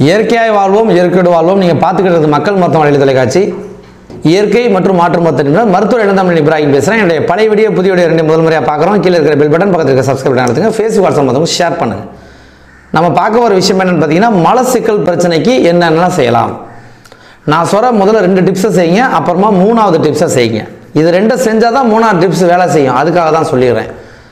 இயற்கையாய் வாழ்வோம் இயற்கையோடு வாழ்வோம் நீங்கள் பார்த்துக்கிறது மக்கள் மருத்துவ வலையில் தொலைக்காட்சி இயற்கை மற்றும் மாற்று மருத்துவ நிபுணர் மருத்துவர் இளந்தமிழ் இப்ராஹிம் பேசுகிறேன் என்னுடைய பழைய வீடியோ புதிய வீடியோ ரெண்டு முதல் முறையாக பார்க்குறோம் கீழே இருக்கிற பெல் பட்டன் பக்கத்தில் இருக்க சப்ஸ்கிரைப் பண்ணி நடத்துங்க ஃபேஸ்புக் வாட்ஸ்அப் மற்றவங்க ஷேர் பண்ணுங்கள் நம்ம பார்க்க ஒரு விஷயம் என்னன்னு பார்த்தீங்கன்னா மலச்சிக்கல் பிரச்சனைக்கு என்னென்னலாம் செய்யலாம் நான் சொல்கிற முதல்ல ரெண்டு டிப்ஸை செய்யுங்க அப்புறமா மூணாவது டிப்ஸை செய்யுங்க இது ரெண்டும் செஞ்சால் தான் மூணாவது டிப்ஸ் வேலை செய்யும் அதுக்காக தான் சொல்லிடுறேன்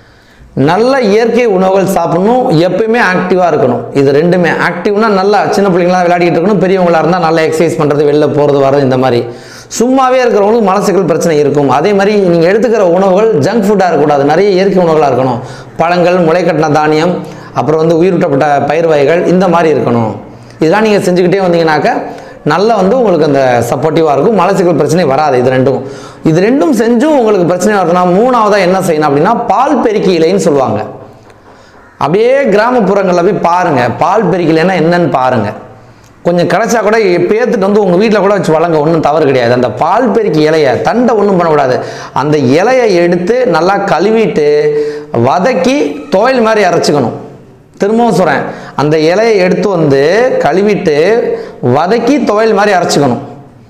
நல்ல இயற்கை உணவுகள் சாப்பிடணும் எப்பயுமே ஆக்டிவாக இருக்கணும் இது ரெண்டுமே ஆக்டிவ்னா நல்லா சின்ன பிள்ளைங்களாம் விளையாடிட்டு இருக்கணும் பெரியவங்களா இருந்தால் நல்லா எக்ஸசைஸ் பண்ணுறது வெளில போகிறது வர்றது இந்த மாதிரி சும்மாவே இருக்கிறவங்களுக்கு மலச்சிக்கல் பிரச்சனை இருக்கும் அதே மாதிரி நீங்கள் எடுத்துக்கிற உணவுகள் ஜங்க் ஃபுட்டாக இருக்கக்கூடாது நிறைய இயற்கை உணவுகளாக இருக்கணும் பழங்கள் முளைக்கட்டின தானியம் அப்புறம் வந்து உயிரூட்டப்பட்ட பயிர் வகைகள் இந்த மாதிரி இருக்கணும் இதெல்லாம் நீங்கள் செஞ்சுக்கிட்டே வந்தீங்கன்னாக்க நல்லா வந்து உங்களுக்கு அந்த சப்போர்ட்டிவாக இருக்கும் மலச்சிக்கல் பிரச்சனை வராது இது ரெண்டும் இது ரெண்டும் செஞ்சும் உங்களுக்கு பிரச்சனை வருதுன்னா மூணாவதாக என்ன செய்யணும் அப்படின்னா பால் பெருக்கி இலைன்னு சொல்லுவாங்க அப்படியே கிராமப்புறங்களில் போய் பாருங்க பால் பெருக்கி இலைன்னா என்னன்னு பாருங்க கொஞ்சம் கிடைச்சா கூட பேத்துட்டு வந்து உங்கள் வீட்டில் கூட வச்சு வழங்க ஒன்றும் தவறு கிடையாது அந்த பால் பெருக்கி இலையை தண்டை ஒன்றும் பண்ணக்கூடாது அந்த இலையை எடுத்து நல்லா கழுவிட்டு வதக்கி துவையல் மாதிரி அரைச்சிக்கணும் திரும்பவும் சொல்கிறேன் அந்த இலையை எடுத்து வந்து கழுவிட்டு வதக்கி துவையல் மாதிரி அரைச்சிக்கணும்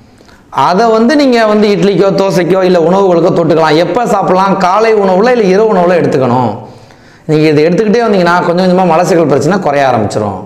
அதை வந்து நீங்கள் வந்து இட்லிக்கோ தோசைக்கோ இல்லை உணவுகளுக்கோ தொட்டுக்கலாம் எப்போ சாப்பிடலாம் காலை உணவுல இல்லை இரவு உணவுல எடுத்துக்கணும் நீங்கள் இதை எடுத்துக்கிட்டே வந்தீங்கன்னா கொஞ்சம் கொஞ்சமாக மலச்சிக்கல் பிரச்சனை குறைய ஆரம்பிச்சிடும்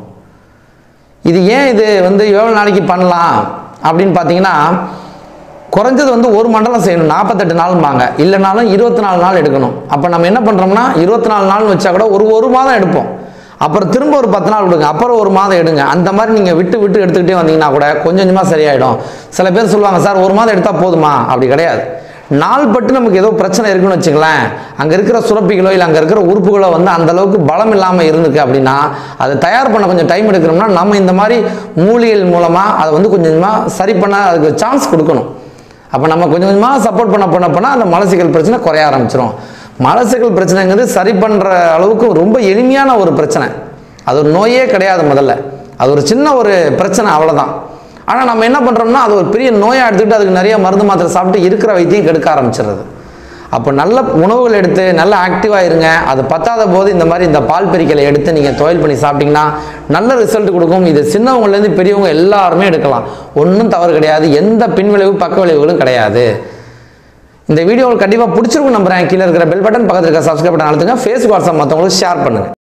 இது ஏன் இது வந்து எவ்வளோ நாளைக்கு பண்ணலாம் அப்படின்னு பார்த்தீங்கன்னா குறைஞ்சது வந்து ஒரு மண்டலம் செய்யணும் நாற்பத்தெட்டு நாள்பாங்க இல்லைனாலும் இருபத்தி நாலு நாள் எடுக்கணும் அப்போ நம்ம என்ன பண்ணுறோம்னா இருபத்தி நாலு நாள் வச்சா கூட ஒரு ஒரு மாதம் எடுப்போம் அப்புறம் திரும்ப ஒரு பத்து நாள் விடுங்க அப்புறம் ஒரு மாதம் எடுங்க அந்த மாதிரி நீங்கள் விட்டு விட்டு எடுத்துக்கிட்டே வந்தீங்கன்னா கூட கொஞ்சம் கொஞ்சமாக சரியாயிடும் சில பேர் சொல்லுவாங்க சார் ஒரு மாதம் எடுத்தால் போதுமா அப்படி கிடையாது நாள் பட்டு நமக்கு ஏதோ பிரச்சனை இருக்குன்னு வச்சுங்களேன் அங்கே இருக்கிற சுரப்பிகளோ இல்லை அங்கே இருக்கிற உறுப்புகளோ வந்து அந்த அளவுக்கு பலம் இல்லாமல் இருந்துக்கு அப்படின்னா அதை தயார் பண்ண கொஞ்சம் டைம் எடுக்கணும்னா நம்ம இந்த மாதிரி மூலிகைகள் மூலமாக அதை வந்து கொஞ்சம் கொஞ்சமாக சரி பண்ண அதுக்கு சான்ஸ் கொடுக்கணும் அப்போ நம்ம கொஞ்சம் கொஞ்சமாக சப்போர்ட் பண்ண பண்ண பண்ணால் அந்த மலச்சிக்கல் பிரச்சனை குறைய ஆரம்பிச்சிடும் மலச்சிக்கல் பிரச்சனைங்கிறது சரி பண்ணுற அளவுக்கு ரொம்ப எளிமையான ஒரு பிரச்சனை அது ஒரு நோயே கிடையாது முதல்ல அது ஒரு சின்ன ஒரு பிரச்சனை அவ்வளோதான் ஆனால் நம்ம என்ன பண்ணுறோம்னா அது ஒரு பெரிய நோயாக எடுத்துக்கிட்டு அதுக்கு நிறைய மருந்து மாத்திரை சாப்பிட்டு இருக்கிற வைத்தியம் கெடுக்க ஆரம்பிச்சிடுறது அப்போ நல்ல உணவுகள் எடுத்து நல்ல ஆக்டிவாக இருங்க அது பத்தாத போது இந்த மாதிரி இந்த பால் பெரிக்கலை எடுத்து நீங்கள் துவையல் பண்ணி சாப்பிட்டீங்கன்னா நல்ல ரிசல்ட் கொடுக்கும் இது சின்னவங்கலேருந்து பெரியவங்க எல்லாருமே எடுக்கலாம் ஒன்றும் தவறு கிடையாது எந்த பின்விளைவு பக்க விளைவுகளும் கிடையாது இந்த வீடியோ உங்களுக்கு கண்டிப்பாக பிடிச்சிருக்கும் நம்புறேன் கீழே இருக்கிற பெல் பட்டன் பக்கத்தில் இருக்க சப்ஸ்கிரைப் பட்டன் அழுத்துங்க ஃபேஸ்புக் வாட்ஸ்அப் மற்றவங்களுக்கு ஷேர் பண்ணுங்கள்